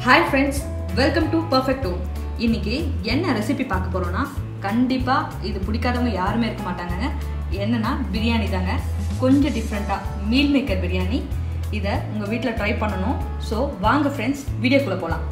hi friends welcome to perfect home இன்னைக்கு என்ன recipe பார்க்க போறோம்னா கண்டிப்பாக இது பிடிக்காதவங்க யாருமே இருக்க மாட்டாங்க என்னன்னா பிரியாணி தாங்க கொஞ்சம் டிஃப்ரெண்ட்டாக மீல் மேக்கர் பிரியாணி இதை உங்கள் வீட்டில் ட்ரை பண்ணணும் ஸோ வாங்க ஃப்ரெண்ட்ஸ் வீடியோக்குள்ளே போகலாம்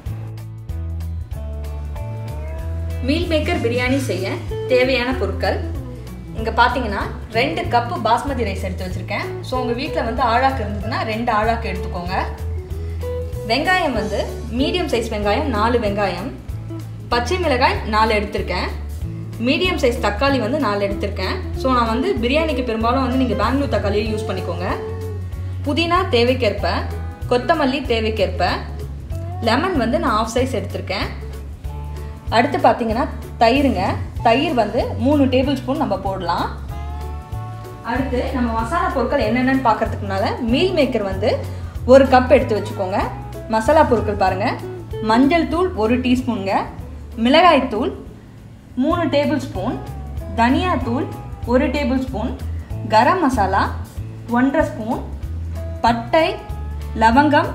மீல் மேக்கர் பிரியாணி செய்ய தேவையான பொருட்கள் இங்கே பார்த்தீங்கன்னா ரெண்டு கப்பு பாஸ்மதி ரைஸ் எடுத்து வச்சுருக்கேன் ஸோ உங்கள் வீட்டில் வந்து ஆழாக்கு இருந்ததுன்னா ரெண்டு ஆழாக்கு எடுத்துக்கோங்க வெங்காயம் வந்து மீடியம் சைஸ் வெங்காயம் நாலு வெங்காயம் பச்சை மிளகாய் நாலு எடுத்திருக்கேன் மீடியம் சைஸ் தக்காளி வந்து நாலு எடுத்திருக்கேன் ஸோ நான் வந்து பிரியாணிக்கு பெரும்பாலும் வந்து நீங்கள் பெங்களூர் தக்காளியை யூஸ் பண்ணிக்கோங்க புதினா தேவைக்கேற்ப கொத்தமல்லி தேவைக்கேற்ப லெமன் வந்து நான் ஆஃப் சைஸ் எடுத்திருக்கேன் அடுத்து பார்த்தீங்கன்னா தயிருங்க தயிர் வந்து மூணு டேபிள் ஸ்பூன் நம்ம போடலாம் அடுத்து நம்ம மசாலா பொருட்கள் என்னென்னு பார்க்கறதுக்கு முன்னால் மீல் மேக்கர் வந்து ஒரு கப் எடுத்து வச்சுக்கோங்க மசாலா பொருட்கள் பாருங்கள் மஞ்சள் தூள் ஒரு டீஸ்பூனுங்க மிளகாய் தூள் மூணு டேபிள் ஸ்பூன் தனியா தூள் ஒரு டேபிள் ஸ்பூன் கரம் மசாலா ஒன்றரை ஸ்பூன் பட்டை லவங்கம்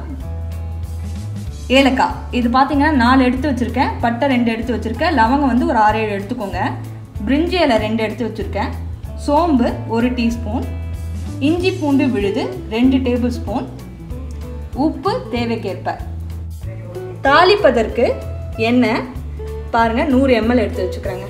ஏலக்காய் இது பார்த்தீங்கன்னா நாலு எடுத்து வச்சுருக்கேன் பட்டை ரெண்டு எடுத்து வச்சுருக்கேன் லவங்கம் வந்து ஒரு ஆறு ஏழு எடுத்துக்கோங்க பிரிஞ்சி இலை ரெண்டு எடுத்து வச்சுருக்கேன் சோம்பு ஒரு டீஸ்பூன் இஞ்சி பூண்டு விழுது ரெண்டு டேபிள் ஸ்பூன் உப்பு தேவைக்கேற்ப தாளிப்பதற்கு எண்ணெய் பாருங்கள் நூறு எம்எல் எடுத்து வச்சுக்கிறேங்க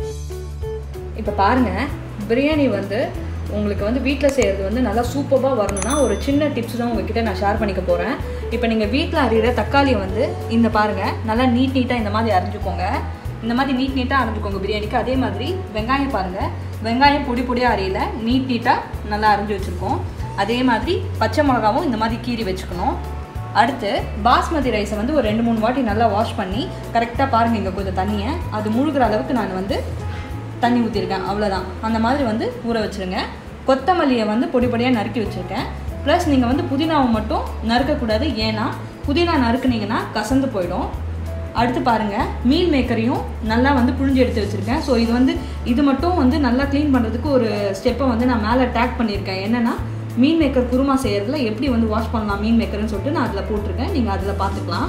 இப்போ பாருங்கள் பிரியாணி வந்து உங்களுக்கு வந்து வீட்டில் செய்கிறது வந்து நல்லா சூப்பராக வரணும்னா ஒரு சின்ன டிப்ஸ் தான் உங்ககிட்ட நான் ஷேர் பண்ணிக்க போகிறேன் இப்போ நீங்கள் வீட்டில் அறிகிற தக்காளியை வந்து இந்த பாருங்கள் நல்லா நீட் நீட்டாக இந்த மாதிரி அரைஞ்சிக்கோங்க இந்த மாதிரி நீட் நீட்டாக அரைஞ்சிக்கோங்க பிரியாணிக்கு அதே மாதிரி வெங்காயம் பாருங்கள் வெங்காயம் பொடி பொடியாக அரையில நீட் நீட்டாக நல்லா அரைஞ்சி வச்சுருக்கோம் அதே மாதிரி பச்சை மிளகாவும் இந்த மாதிரி கீறி வச்சுக்கணும் அடுத்து பாஸ்மதி ரைஸை வந்து ஒரு ரெண்டு மூணு வாட்டி நல்லா வாஷ் பண்ணி கரெக்டாக பாருங்கள் இங்கே கொஞ்சம் தண்ணியை அது முழுகிற அளவுக்கு நான் வந்து தண்ணி ஊற்றிருக்கேன் அவ்வளோதான் அந்த மாதிரி வந்து ஊற வச்சுருங்க கொத்தமல்லியை வந்து பொடி பொடியாக நறுக்கி வச்சுருக்கேன் ப்ளஸ் நீங்கள் வந்து புதினாவை மட்டும் நறுக்கக்கூடாது ஏன்னா புதினா நறுக்குனீங்கன்னா கசந்து போயிடும் அடுத்து பாருங்கள் மீல் மேக்கரையும் நல்லா வந்து புழிஞ்சு எடுத்து வச்சுருக்கேன் ஸோ இது வந்து இது மட்டும் வந்து நல்லா க்ளீன் பண்ணுறதுக்கு ஒரு ஸ்டெப்பை வந்து நான் மேலே டேக் பண்ணியிருக்கேன் என்னென்னா மீன் மேக்கர் குருமா செய்யறதுல எப்படி வந்து வாஷ் பண்ணலாம் மீன் மேக்கர்னு சொல்லிட்டு நான் அதில் போட்டிருக்கேன் நீங்கள் அதில் பார்த்துக்கலாம்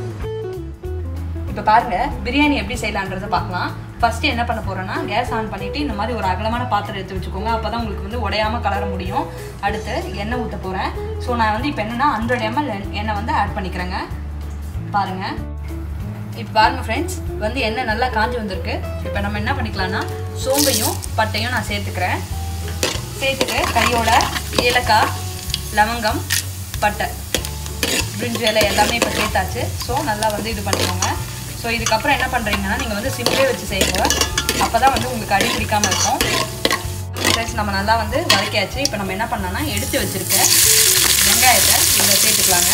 இப்போ பாருங்க பிரியாணி எப்படி செய்யலான்றதை பார்க்கலாம் ஃபர்ஸ்ட் என்ன பண்ண போறேன்னா கேஸ் ஆன் பண்ணிட்டு இந்த மாதிரி ஒரு அகலமான பாத்திரம் எடுத்து வச்சுக்கோங்க அப்பதான் உங்களுக்கு வந்து உடையாம கலர முடியும் அடுத்து எண்ணெய் ஊற்ற போறேன் ஸோ நான் வந்து இப்போ என்னன்னா ஹண்ட்ரட் எம்எல் எண்ணெய் வந்து ஆட் பண்ணிக்கிறேங்க பாருங்க இப்போ பாருங்க ஃப்ரெண்ட்ஸ் வந்து எண்ணெய் நல்லா காஞ்சி வந்திருக்கு இப்போ நம்ம என்ன பண்ணிக்கலாம்னா சோம்பையும் பட்டையும் நான் சேர்த்துக்கிறேன் சேர்த்துட்டு கையோட ஏலக்காய் லவங்கம் பட்டை பிரிஞ்சு இலை எல்லாமே இப்போ சேர்த்தாச்சு ஸோ நல்லா வந்து இது பண்ணிக்கோங்க ஸோ இதுக்கப்புறம் என்ன பண்ணுறீங்கன்னா நீங்கள் வந்து சிம்லே வச்சு செய்யுங்க அப்போ தான் வந்து உங்களுக்கு அடி பிடிக்காமல் இருக்கும் ஃப்ரெண்ட்ஸ் நம்ம நல்லா வந்து வதக்கியாச்சு இப்போ நம்ம என்ன பண்ணோம்னா எடுத்து வச்சுருக்க வெங்காயத்தை இதில் சேர்த்துக்கலாங்க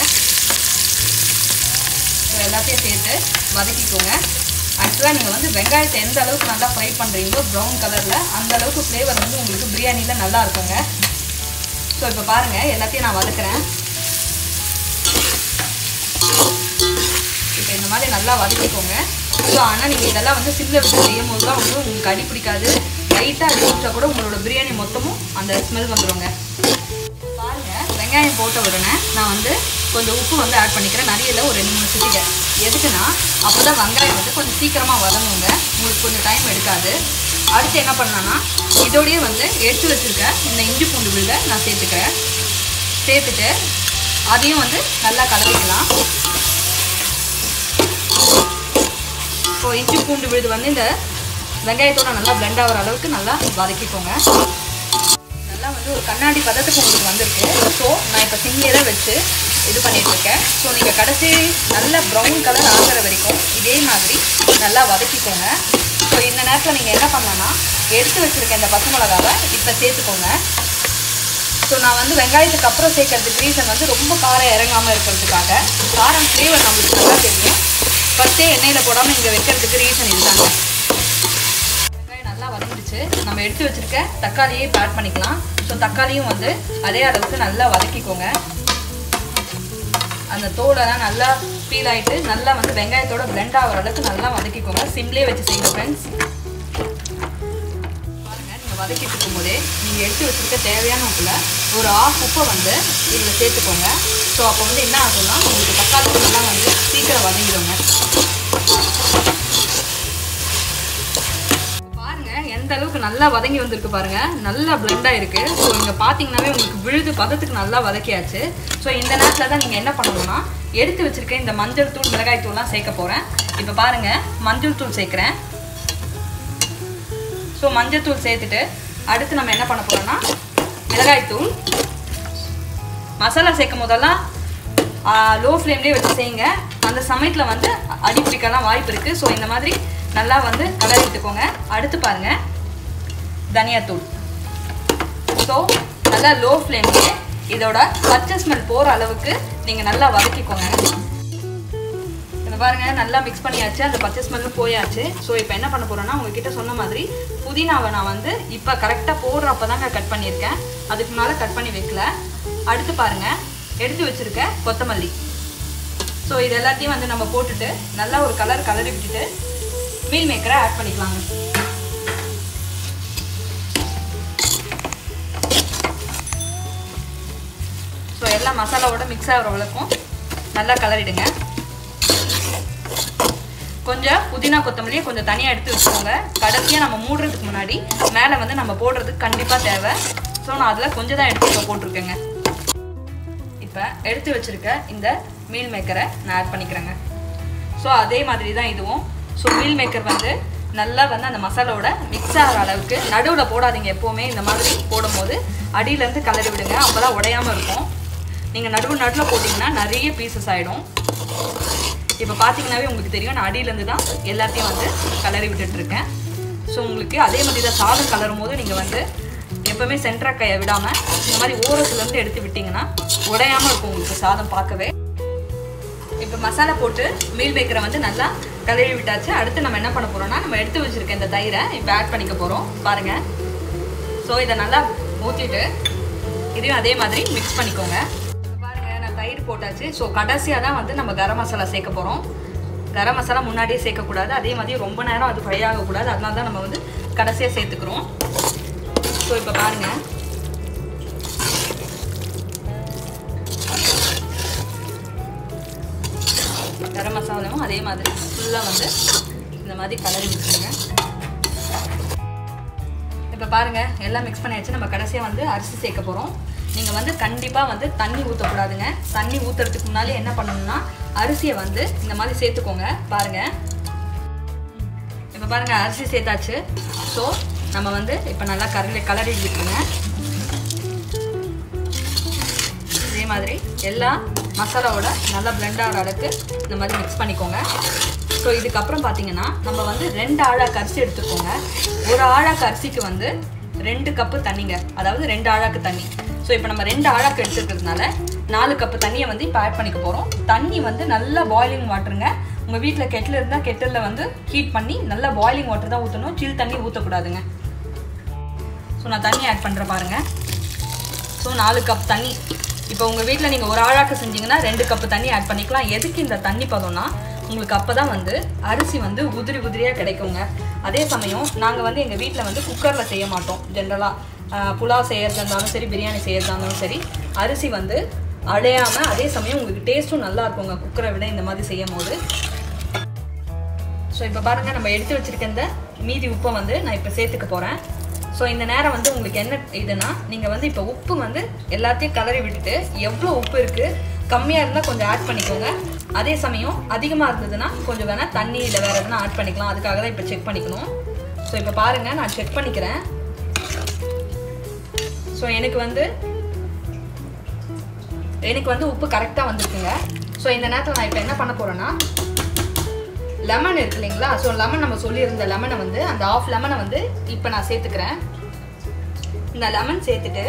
ஸோ எல்லாத்தையும் சேர்த்து வதக்கிக்கோங்க ஆக்சுவலாக நீங்கள் வந்து வெங்காயத்தை எந்த அளவுக்கு நல்லா ஃப்ரை பண்ணுறீங்களோ ப்ரௌன் கலரில் அந்த அளவுக்கு ஃப்ளேவர் வந்து உங்களுக்கு பிரியாணியில் நல்லா இருக்குங்க ஸோ இப்போ பாருங்கள் எல்லாத்தையும் நான் வதக்குறேன் இப்போ இந்த மாதிரி நல்லா வதக்கிக்கோங்க ஸோ ஆனால் நீங்கள் இதெல்லாம் வந்து சிம்மில் வச்சு செய்யும் போது தான் வந்து உங்களுக்கு அடி பிடிக்காது லைட்டாக அடி பிடிச்சா கூட உங்களோட பிரியாணி மொத்தமும் அந்த ஸ்மெல் வந்துடுங்க பாருங்கள் வெங்காயம் போட்ட உடனே நான் வந்து கொஞ்சம் உப்பு வந்து ஆட் பண்ணிக்கிறேன் நிறைய இல்லை ஒரு ரெண்டு மூணு சிட்டிகை எதுக்குன்னா அப்போ தான் வெங்காயம் வந்து கொஞ்சம் சீக்கிரமாக வதங்குங்க உங்களுக்கு கொஞ்சம் டைம் எடுக்காது அடுத்து என்ன பண்ணலான்னா இதோடய வந்து எடுத்து வச்சுருக்க இந்த இஞ்சி பூண்டு விழுத நான் சேர்த்துக்கிறேன் சேர்த்துட்டு அதையும் வந்து நல்லா கலவிக்கலாம் ஸோ இஞ்சி பூண்டு விழுது வந்து இந்த வெங்காயத்தோட நல்லா பிளெண்ட் ஆகிற அளவுக்கு நல்லா வதக்கிக்கோங்க நல்லா வந்து ஒரு கண்ணாடி பதத்துக்கு உங்களுக்கு வந்திருக்கு ஸோ நான் இப்போ சிம்மியே தான் வச்சு இது பண்ணிட்டு இருக்கேன் ஸோ நீங்கள் கடைசி நல்ல ப்ரௌன் கலர் ஆகிற வரைக்கும் இதே மாதிரி நல்லா வதக்கிக்கோங்க ஸோ இந்த நேரத்தில் நீங்கள் என்ன பண்ணலான்னா எடுத்து வச்சுருக்க இந்த பச்சை மிளகாவை இப்போ சேர்த்துக்கோங்க ஸோ நான் வந்து வெங்காயத்துக்கு அப்புறம் சேர்க்கறதுக்கு ரீசன் வந்து ரொம்ப காரம் இறங்காமல் இருக்கிறதுக்காக காரம் ஃப்ளேவர் நம்மளுக்கு நல்லா தெரியும் ஃபஸ்ட்டே எண்ணெயில் போடாமல் இங்கே வைக்கிறதுக்கு ரீசன் இதுதாங்க வெங்காயம் நல்லா வதங்கிடுச்சு நம்ம எடுத்து வச்சுருக்க தக்காளியே இப்போ ஆட் பண்ணிக்கலாம் ஸோ தக்காளியும் வந்து அதே அளவுக்கு நல்லா வதக்கிக்கோங்க அந்த தோலெல்லாம் நல்லா ஃபீல் ஆகிட்டு நல்லா வந்து வெங்காயத்தோட பிளெண்ட் ஆகிற அளவுக்கு நல்லா வதக்கிக்கோங்க சிம்லேயே வச்சு செய்யுங்க ஃப்ரெண்ட்ஸ் பாருங்கள் நீங்கள் வதக்கிட்டு இருக்கும்போதே நீங்கள் எடுத்து வச்சுருக்க தேவையான உப்பில் ஒரு ஆஃப் உப்பை வந்து இதில் சேர்த்துக்கோங்க ஸோ அப்போ வந்து என்ன ஆகும்னா உங்களுக்கு தக்காளி நல்லா வந்து வதங்கிடுங்க பாருங்க எந்த அளவுக்கு நல்லா வதங்கி வந்திருக்கு பாருங்க நல்லா blend ஆயிருக்கு ஸோ இங்கே பார்த்தீங்கன்னாவே உங்களுக்கு விழுது பதத்துக்கு நல்லா வதக்கியாச்சு ஸோ இந்த நேரத்தில் தான் நீங்கள் என்ன பண்ணணும்னா எடுத்து வச்சிருக்க இந்த மஞ்சள் தூள் மிளகாய் தூள்லாம் சேர்க்க போகிறேன் இப்போ பாருங்க மஞ்சள் தூள் சேர்க்குறேன் ஸோ மஞ்சள் தூள் சேர்த்துட்டு அடுத்து நம்ம என்ன பண்ண போகிறோம்னா மிளகாய் தூள் மசாலா சேர்க்கும் போதெல்லாம் லோ ஃப்ளேம்லேயே வச்சு செய்யுங்க அந்த சமயத்தில் வந்து அடி பிடிக்கலாம் வாய்ப்பு இருக்குது ஸோ இந்த மாதிரி நல்லா வந்து கலரி விட்டுக்கோங்க அடுத்து பாருங்கள் தனியாத்தூள் ஸோ நல்லா லோ ஃப்ளேம்லேயே இதோட பச்சை ஸ்மெல் போகிற அளவுக்கு நீங்கள் நல்லா வதக்கிக்கோங்க இதை பாருங்க நல்லா மிக்ஸ் பண்ணியாச்சு அந்த பச்சை ஸ்மெல்லும் போயாச்சு ஸோ இப்போ என்ன பண்ண போகிறேன்னா உங்ககிட்ட சொன்ன மாதிரி புதினாவை நான் வந்து இப்போ கரெக்டாக போடுறப்ப தாங்க கட் பண்ணியிருக்கேன் அதுக்கு மேலே கட் பண்ணி வைக்கல அடுத்து பாருங்க எடுத்து வச்சிருக்க கொத்தமல்லி ஸோ இது எல்லாத்தையும் வந்து நம்ம போட்டுட்டு நல்லா ஒரு கலர் கலரி விட்டுட்டு மீல் மேக்கரை ஆட் பண்ணிக்கலாங்க ஸோ எல்லாம் மசாலாவோட மிக்ஸ் ஆகிற வரைக்கும் நல்லா கலரிடுங்க கொஞ்சம் புதினா கொத்தமல்லியை கொஞ்சம் தனியாக எடுத்து வச்சுக்கோங்க கடைசியாக நம்ம மூடுறதுக்கு முன்னாடி மேலே வந்து நம்ம போடுறதுக்கு கண்டிப்பாக தேவை ஸோ நான் அதில் கொஞ்சம் தான் எடுத்து இப்போ போட்டிருக்கேங்க இப்போ எடுத்து வச்சுருக்க இந்த மீல் மேக்கரை நான் ஆட் பண்ணிக்கிறேங்க ஸோ அதே மாதிரி தான் இதுவும் ஸோ மீல் மேக்கர் வந்து நல்லா வந்து அந்த மசாலாவோட மிக்ஸ் ஆகிற அளவுக்கு நடுவில் போடாதீங்க எப்போவுமே இந்த மாதிரி போடும்போது அடியிலேருந்து கலரி விடுங்க அப்போ தான் உடையாமல் இருக்கும் நீங்கள் நடுவு நடுவில் போட்டிங்கன்னா நிறைய பீசஸ் ஆகிடும் இப்போ பார்த்தீங்கன்னாவே உங்களுக்கு தெரியும் நான் அடியிலேருந்து தான் எல்லாத்தையும் வந்து கலரி விட்டுட்ருக்கேன் ஸோ உங்களுக்கு அதே மாதிரி தான் சாதம் கலரும் போது நீங்கள் வந்து எப்போவுமே சென்ட்ரா கையை விடாமல் இந்த மாதிரி ஓரத்துலேருந்து எடுத்து விட்டிங்கன்னா உடையாமல் இருக்கும் உங்களுக்கு சாதம் பார்க்கவே இப்போ மசாலா போட்டு மீல் மேக்கரை வந்து நல்லா கழுவி விட்டாச்சு அடுத்து நம்ம என்ன பண்ண போகிறோம்னா நம்ம எடுத்து வச்சுருக்க இந்த தயிரை இப்போ ஆட் பண்ணிக்க போகிறோம் பாருங்கள் ஸோ இதை நல்லா ஊற்றிட்டு இதையும் அதே மாதிரி மிக்ஸ் பண்ணிக்கோங்க பாருங்க நான் தயிர் போட்டாச்சு ஸோ கடைசியாக தான் வந்து நம்ம கரம் மசாலா சேர்க்க போகிறோம் கரம் மசாலா முன்னாடியே சேர்க்கக்கூடாது அதே மாதிரி ரொம்ப நேரம் அது ஃப்ரை ஆகக்கூடாது அதனால தான் நம்ம வந்து கடைசியாக சேர்த்துக்கிறோம் ஸோ இப்போ பாருங்கள் கரம் மசாலாவும் அதே மாதிரி ஃபுல்லாக வந்து இந்த மாதிரி கலரி விட்டுருங்க இப்போ பாருங்கள் எல்லாம் மிக்ஸ் பண்ணியாச்சு நம்ம கடைசியாக வந்து அரிசி சேர்க்க போகிறோம் நீங்கள் வந்து கண்டிப்பாக வந்து தண்ணி ஊற்றக்கூடாதுங்க தண்ணி ஊற்றுறதுக்கு முன்னாலே என்ன பண்ணணும்னா அரிசியை வந்து இந்த மாதிரி சேர்த்துக்கோங்க பாருங்கள் இப்போ பாருங்கள் அரிசி சேர்த்தாச்சு ஸோ நம்ம வந்து இப்போ நல்லா கரண்டி கலரி விட்டுருங்க இதே மாதிரி எல்லா மசாலாவோட நல்லா பிளெண்ட் ஆகிற அளவுக்கு இந்த மாதிரி மிக்ஸ் பண்ணிக்கோங்க ஸோ இதுக்கப்புறம் பார்த்தீங்கன்னா நம்ம வந்து ரெண்டு ஆழாக்கு அரிசி எடுத்துக்கோங்க ஒரு ஆழாக்கு அரிசிக்கு வந்து ரெண்டு கப்பு தண்ணிங்க அதாவது ரெண்டு ஆழாக்கு தண்ணி ஸோ இப்போ நம்ம ரெண்டு ஆழாக்கு எடுத்துக்கிறதுனால நாலு கப்பு தண்ணியை வந்து இப்போ ஆட் பண்ணிக்க போகிறோம் தண்ணி வந்து நல்லா பாய்லிங் வாட்டருங்க உங்கள் வீட்டில் கெட்டில் இருந்தால் கெட்டிலில் வந்து ஹீட் பண்ணி நல்லா பாய்லிங் வாட்டர் தான் ஊற்றணும் சில் தண்ணி ஊற்றக்கூடாதுங்க ஸோ நான் தண்ணி ஆட் பண்ணுறேன் பாருங்கள் ஸோ நாலு கப் தண்ணி இப்போ உங்கள் வீட்டில் நீங்கள் ஒரு ஆழாக்கு செஞ்சீங்கன்னா ரெண்டு கப்பு தண்ணி ஆட் பண்ணிக்கலாம் எதுக்கு இந்த தண்ணி பதம்னா உங்களுக்கு அப்போ தான் வந்து அரிசி வந்து உதிரி உதிரியாக கிடைக்குங்க அதே சமயம் நாங்கள் வந்து எங்கள் வீட்டில் வந்து குக்கரில் செய்ய மாட்டோம் ஜென்ரலாக புலாவ் செய்யறதா இருந்தாலும் சரி பிரியாணி செய்யறதா இருந்தாலும் சரி அரிசி வந்து அடையாமல் அதே சமயம் உங்களுக்கு டேஸ்ட்டும் நல்லா இருக்குங்க குக்கரை விட இந்த மாதிரி செய்யும் போது ஸோ இப்போ பாருங்கள் நம்ம எடுத்து வச்சிருக்க இந்த மீதி உப்பை வந்து நான் இப்போ சேர்த்துக்க போகிறேன் ஸோ இந்த நேரம் வந்து உங்களுக்கு என்ன இதுனா நீங்கள் வந்து இப்போ உப்பு வந்து எல்லாத்தையும் கலரி விட்டுட்டு எவ்வளோ உப்பு இருக்குது கம்மியாக இருந்தால் கொஞ்சம் ஆட் பண்ணிக்கோங்க அதே சமயம் அதிகமாக இருந்ததுன்னா கொஞ்சம் வேணால் தண்ணி இல்லை வேறு எதுனா ஆட் பண்ணிக்கலாம் அதுக்காக தான் இப்போ செக் பண்ணிக்கணும் ஸோ இப்போ பாருங்கள் நான் செக் பண்ணிக்கிறேன் ஸோ எனக்கு வந்து எனக்கு வந்து உப்பு கரெக்டாக வந்திருக்குங்க ஸோ இந்த நேரத்தில் நான் இப்போ என்ன பண்ண போகிறேன்னா லெமன் இருக்கு இல்லைங்களா ஸோ லெமன் நம்ம சொல்லியிருந்த லெமனை வந்து அந்த ஆஃப் லெமனை வந்து இப்போ நான் சேர்த்துக்கிறேன் இந்த லெமன் சேர்த்துட்டு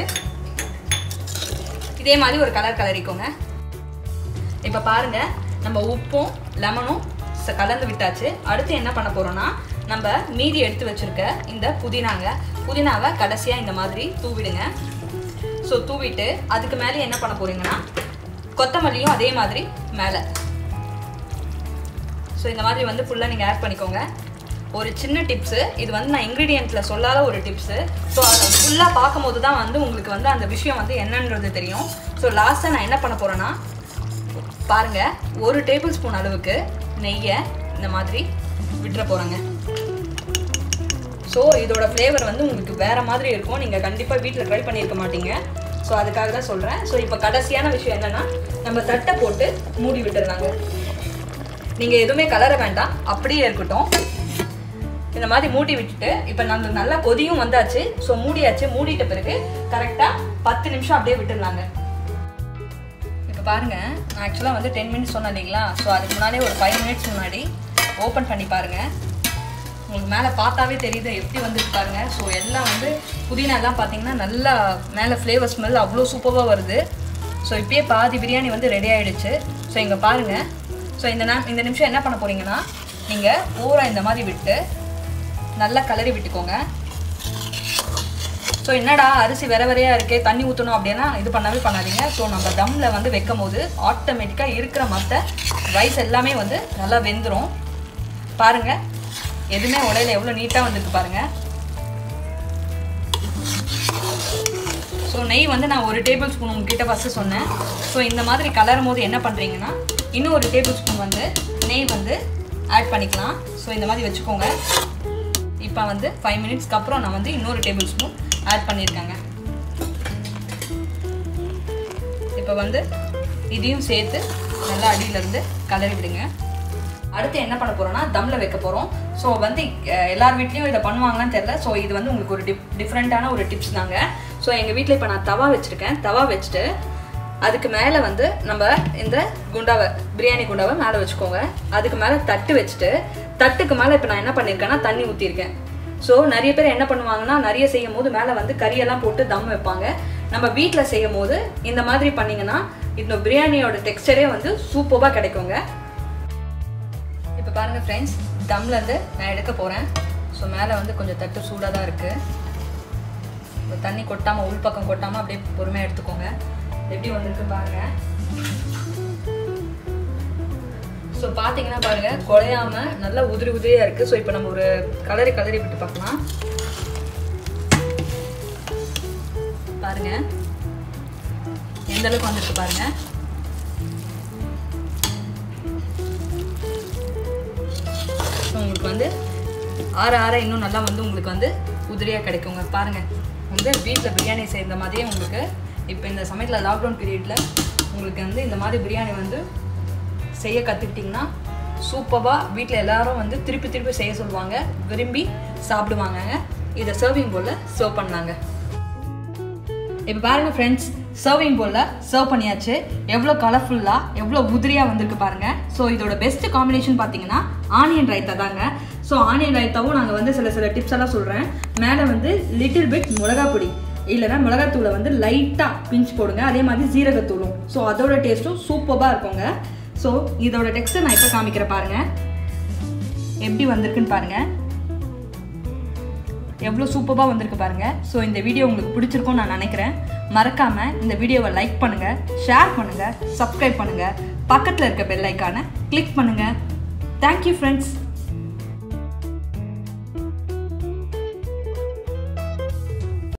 இதே மாதிரி ஒரு கலர் கலரிக்கோங்க இப்போ பாருங்க நம்ம உப்பும் லெமனும் ச- கலந்து விட்டாச்சு அடுத்து என்ன பண்ண போறோம்னா நம்ம மீதி எடுத்து வச்சிருக்க இந்த புதினாங்க புதினாவை கடைசியாக இந்த மாதிரி தூவிடுங்க ஸோ தூவிட்டு அதுக்கு மேலே என்ன பண்ண போறீங்கன்னா கொத்தமல்லியும் அதே மாதிரி மேலே ஸோ இந்த மாதிரி வந்து ஃபுல்லாக நீங்கள் ஆட் பண்ணிக்கோங்க ஒரு சின்ன டிப்ஸு இது வந்து நான் இன்க்ரீடியண்ட்டில் சொல்லாத ஒரு டிப்ஸு ஸோ அதை ஃபுல்லாக பார்க்கும்போது தான் வந்து உங்களுக்கு வந்து அந்த விஷயம் வந்து என்னன்றது தெரியும் ஸோ லாஸ்ட்டாக நான் என்ன பண்ண போகிறேன்னா பாருங்க ஒரு டேபிள் ஸ்பூன் அளவுக்கு நெய்யை இந்த மாதிரி விட்டுற போகிறாங்க ஸோ இதோட ஃப்ளேவர் வந்து உங்களுக்கு வேறு மாதிரி இருக்கும் நீங்கள் கண்டிப்பாக வீட்டில் ட்ரை பண்ணியிருக்க மாட்டீங்க ஸோ அதுக்காக தான் சொல்கிறேன் ஸோ இப்போ கடைசியான விஷயம் என்னென்னா நம்ம தட்டை போட்டு மூடி விட்டுருந்தாங்க நீங்கள் எதுவுமே கலர வேண்டாம் அப்படியே இருக்கட்டும் இந்த மாதிரி மூடி விட்டுட்டு இப்போ நம்ம நல்லா கொதியும் வந்தாச்சு ஸோ மூடியாச்சு மூடிட்ட பிறகு கரெக்டாக பத்து நிமிஷம் அப்படியே விட்டுடலாங்க இப்போ பாருங்க நான் ஆக்சுவலாக வந்து டென் மினிட்ஸ் சொன்னேன் இல்லைங்களா ஸோ அதுக்கு முன்னாடியே ஒரு ஃபைவ் மினிட்ஸ் முன்னாடி ஓப்பன் பண்ணி பாருங்க உங்களுக்கு மேலே பார்த்தாவே தெரியுது எப்படி வந்துட்டு பாருங்க ஸோ எல்லாம் வந்து புதினா எல்லாம் பார்த்தீங்கன்னா நல்லா மேலே ஃப்ளேவர் ஸ்மெல் அவ்வளோ சூப்பராக வருது ஸோ இப்பயே பாதி பிரியாணி வந்து ரெடி ஆயிடுச்சு ஸோ இங்கே பாருங்க ஸோ இந்த நா இந்த நிமிஷம் என்ன பண்ண போறீங்கன்னா நீங்கள் ஊரை இந்த மாதிரி விட்டு நல்லா கலரி விட்டுக்கோங்க ஸோ என்னடா அரிசி வேற வேறையாக இருக்கே தண்ணி ஊற்றணும் அப்படின்னா இது பண்ணவே பண்ணாதீங்க ஸோ நம்ம தம்மில் வந்து வைக்கும் போது ஆட்டோமேட்டிக்காக இருக்கிற மற்ற ரைஸ் எல்லாமே வந்து நல்லா வெந்துடும் பாருங்க எதுவுமே உடையில எவ்வளோ நீட்டாக வந்திருக்கு பாருங்க ஸோ நெய் வந்து நான் ஒரு டேபிள் ஸ்பூன் உங்ககிட்ட ஃபஸ்ட்டு சொன்னேன் ஸோ இந்த மாதிரி கலரும் போது என்ன பண்ணுறீங்கன்னா இன்னும் ஒரு டேபிள் ஸ்பூன் வந்து நெய் வந்து ஆட் பண்ணிக்கலாம் ஸோ இந்த மாதிரி வச்சுக்கோங்க இப்போ வந்து ஃபைவ் மினிட்ஸ்க்கு அப்புறம் நான் வந்து இன்னொரு டேபிள் ஸ்பூன் ஆட் பண்ணியிருக்கேங்க இப்போ வந்து இதையும் சேர்த்து நல்லா அடியிலேருந்து கலரி விடுங்க அடுத்து என்ன பண்ண போகிறோம்னா தம்மில் வைக்க போகிறோம் ஸோ வந்து அஹ், எல்லார் வீட்லேயும் இதை பண்ணுவாங்களான்னு தெரியல ஸோ இது வந்து உங்களுக்கு ஒரு டிஃப் டிஃப்ரெண்ட்டான ஒரு டிப்ஸ் தாங்க ஸோ எங்கள் வீட்டில் இப்போ நான் தவா வச்சுருக்கேன் தவா வச்சுட்டு அதுக்கு மேலே வந்து நம்ம இந்த குண்டாவை பிரியாணி குண்டாவை மேலே வச்சுக்கோங்க அதுக்கு மேலே தட்டு வச்சுட்டு தட்டுக்கு மேலே இப்போ நான் என்ன பண்ணியிருக்கேன்னா தண்ணி ஊற்றிருக்கேன் ஸோ நிறைய பேர் என்ன பண்ணுவாங்கன்னா நிறைய செய்யும் போது மேலே வந்து கறியெல்லாம் போட்டு தம் வைப்பாங்க நம்ம வீட்டில் செய்யும் போது இந்த மாதிரி பண்ணீங்கன்னா இந்த பிரியாணியோட டெக்ஸ்டரே வந்து சூப்பராக கிடைக்குங்க இப்போ பாருங்க ஃப்ரெண்ட்ஸ் தம்லேருந்து நான் எடுக்க போகிறேன் ஸோ மேலே வந்து கொஞ்சம் தட்டு சூடாக தான் இருக்குது இப்போ தண்ணி கொட்டாமல் உள் பக்கம் கொட்டாமல் அப்படியே பொறுமையாக எடுத்துக்கோங்க எப்படி வந்திருக்கு பாருங்க ஸோ பார்த்தீங்கன்னா பாருங்க குழையாம நல்லா உதிரி உதிரியாக இருக்குது ஸோ இப்போ நம்ம ஒரு கலரி கலரி விட்டு பார்க்கலாம் பாருங்க எந்த அளவுக்கு வந்திருக்கு பாருங்க ஸோ உங்களுக்கு வந்து ஆற ஆற இன்னும் நல்லா வந்து உங்களுக்கு வந்து உதிரியாக கிடைக்குங்க பாருங்க வந்து வீட்டில் பிரியாணி செய்கிற மாதிரியே உங்களுக்கு இப்போ இந்த சமயத்தில் லாக்டவுன் பீரியடில் உங்களுக்கு வந்து இந்த மாதிரி பிரியாணி வந்து செய்ய கற்றுக்கிட்டிங்கன்னா சூப்பராக வீட்டில் எல்லாரும் வந்து திருப்பி திருப்பி செய்ய சொல்லுவாங்க விரும்பி சாப்பிடுவாங்க இதை சர்விங் போல் சர்வ் பண்ணாங்க இப்போ பாருங்க ஃப்ரெண்ட்ஸ் சர்விங் போலில் சர்வ் பண்ணியாச்சு எவ்வளோ கலர்ஃபுல்லாக எவ்வளோ உதிரியாக வந்திருக்கு பாருங்க ஸோ இதோட பெஸ்ட் காம்பினேஷன் பார்த்தீங்கன்னா ஆனியன் ரைத்தா தாங்க ஸோ ஆனியன் ரைத்தாவும் நாங்கள் வந்து சில சில டிப்ஸ் எல்லாம் சொல்கிறேன் மேலே வந்து லிட்டில் பிட் மிளகா பொடி இல்லைன்னா மிளகாத்தூளை வந்து லைட்டாக பிஞ்ச் போடுங்க அதே மாதிரி ஜீரகத்தூளும் ஸோ அதோட டேஸ்ட்டும் சூப்பராக இருக்குங்க ஸோ இதோட டெக்ஸ்டர் நான் இப்போ காமிக்கிறேன் பாருங்க எப்படி வந்திருக்குன்னு பாருங்க எவ்வளோ சூப்பராக வந்திருக்கு பாருங்க ஸோ இந்த வீடியோ உங்களுக்கு பிடிச்சிருக்கும்னு நான் நினைக்கிறேன் மறக்காம இந்த வீடியோவை லைக் பண்ணுங்க ஷேர் பண்ணுங்க சப்ஸ்கிரைப் பண்ணுங்க பக்கத்தில் இருக்க பெல் ஐக்கானை கிளிக் பண்ணுங்க தேங்க்யூ ஃப்ரெண்ட்ஸ்